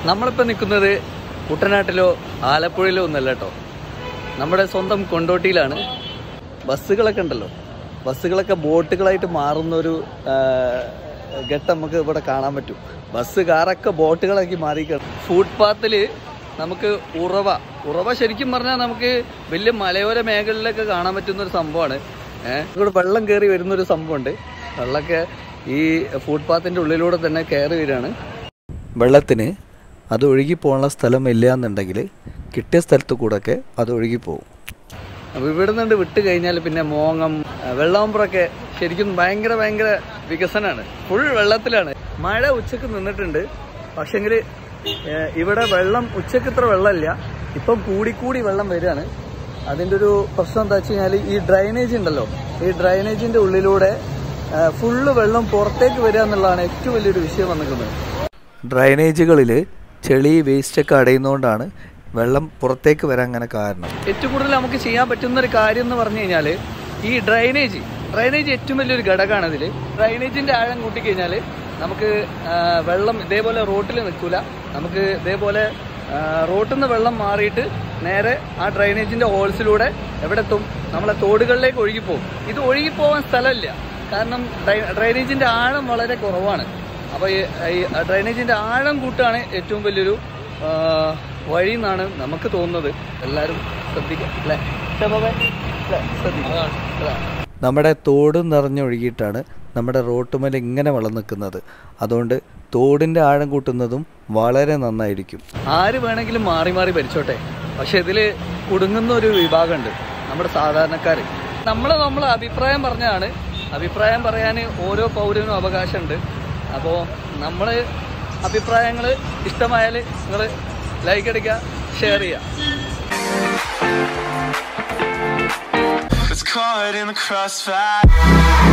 നമ്മളിപ്പോൾ നിൽക്കുന്നത് കുട്ടനാട്ടിലോ ആലപ്പുഴയിലോ ഒന്നല്ല കേട്ടോ നമ്മുടെ സ്വന്തം കൊണ്ടോട്ടിയിലാണ് ബസ്സുകളൊക്കെ ഉണ്ടല്ലോ ബസ്സുകളൊക്കെ ബോട്ടുകളായിട്ട് മാറുന്ന ഒരു ആ, ഘട്ടം നമുക്ക് ഇവിടെ കാണാൻ പറ്റും ബസ് കാറൊക്കെ ബോട്ടുകളാക്കി മാറിക്കാണ് ഫുട്പാത്തിൽ നമുക്ക് ഉറവ ഉറവ ശരിക്കും പറഞ്ഞാൽ നമുക്ക് വലിയ മലയോര മേഖലയിലൊക്കെ കാണാൻ പറ്റുന്ന ഒരു സംഭവമാണ് ഏഹ് ഇവിടെ വെള്ളം കയറി വരുന്നൊരു സംഭവമുണ്ട് വെള്ളമൊക്കെ ഈ ഫുട്പാത്തിൻ്റെ ഉള്ളിലൂടെ തന്നെ കയറി വരികയാണ് വെള്ളത്തിന് അത് ഒഴുകിപ്പോകാനുള്ള സ്ഥലം ഇല്ല എന്നുണ്ടെങ്കിൽ കിട്ടിയ സ്ഥലത്ത് കൂടെയൊക്കെ അത് ഒഴുകിപ്പോകും അപ്പോൾ ഇവിടെ നിന്ന് വിട്ട് കഴിഞ്ഞാൽ പിന്നെ മോങ്ങം ആ, വെള്ളാമ്പുറമൊക്കെ ശരിക്കും ഭയങ്കര ഭയങ്കര വികസനമാണ് ഫുൾ വെള്ളത്തിലാണ് മഴ ഉച്ചക്ക് നിന്നിട്ടുണ്ട് പക്ഷെങ്കിൽ ഇവിടെ വെള്ളം ഉച്ചക്ക് ഇത്ര വെള്ളമില്ല ഇപ്പം കൂടിക്കൂടി വെള്ളം വരികയാണ് അതിൻ്റെ ഒരു പ്രശ്നം എന്താ വെച്ച് കഴിഞ്ഞാൽ ഈ ഡ്രൈനേജ് ഉണ്ടല്ലോ ഈ ഡ്രൈനേജിൻ്റെ ഉള്ളിലൂടെ ഫുള്ള് വെള്ളം പുറത്തേക്ക് വരിക എന്നുള്ളതാണ് ഏറ്റവും വലിയൊരു വിഷയം വന്നിരിക്കുന്നത് ഡ്രൈനേജുകളിൽ ചെളി വേസ്റ്റൊക്കെ അടയുന്നതുകൊണ്ടാണ് വെള്ളം പുറത്തേക്ക് വരാൻ അങ്ങനെ കാരണം ഏറ്റവും കൂടുതൽ നമുക്ക് ചെയ്യാൻ പറ്റുന്ന ഒരു കാര്യം എന്ന് പറഞ്ഞു കഴിഞ്ഞാൽ ഈ ഡ്രൈനേജ് ഡ്രൈനേജ് ഏറ്റവും വലിയൊരു ഘടകമാണ് ഇതിൽ ഡ്രൈനേജിന്റെ ആഴം കൂട്ടിക്കഴിഞ്ഞാൽ നമുക്ക് ആ, വെള്ളം ഇതേപോലെ റോട്ടിൽ നിൽക്കില്ല നമുക്ക് ഇതേപോലെ ആ, റോട്ടിൽ നിന്ന് വെള്ളം മാറിയിട്ട് നേരെ ആ ഡ്രൈനേജിന്റെ ഹോൾസിലൂടെ എവിടെ എത്തും നമ്മളെ തോടുകളിലേക്ക് ഒഴുകിപ്പോകും ഇത് ഒഴുകിപ്പോവാൻ സ്ഥലമില്ല കാരണം ഡ്രൈ- ഡ്രൈനേജിന്റെ ആഴം വളരെ കുറവാണ് അപ്പോൾ ഈ ഈ ഡ്രൈനേജിന്റെ ആഴം കൂട്ടാണ് ഏറ്റവും വലിയൊരു ആ, വഴി എന്നാണ് നമുക്ക് തോന്നുന്നത് എല്ലാവരും ശ്രദ്ധിക്കുക അല്ലേ ക്ഷമവേ? അല്ലേ? ശ്രദ്ധിക്കുക. അല്ലേ? നമ്മുടെ തോട് നിറഞ്ഞൊഴുകിയിട്ടാണ് നമ്മുടെ റോട്ടുമേൽ ഇങ്ങനെ വെള്ളം നിൽക്കുന്നത് അതുകൊണ്ട് തോടിന്റെ ആഴം കൂട്ടുന്നതും വളരെ നന്നായിരിക്കും ആര് വേണമെങ്കിലും മാറി മാറി ഭരിച്ചോട്ടെ പക്ഷെ ഇതിൽ കുടുങ്ങുന്ന ഒരു വിഭാഗമുണ്ട് നമ്മുടെ സാധാരണക്കാർ നമ്മൾ നമ്മളെ അഭിപ്രായം പറഞ്ഞാണ് അഭിപ്രായം പറയാൻ ഓരോ പൗരനും അവകാശമുണ്ട് അപ്പോൾ നമ്മൾ അഭിപ്രായങ്ങൾ ഇഷ്ടമായാൽ നിങ്ങൾ ലൈക്ക് അടിക്കുക ഷെയർ ചെയ്യുക It's caught in the crossfire.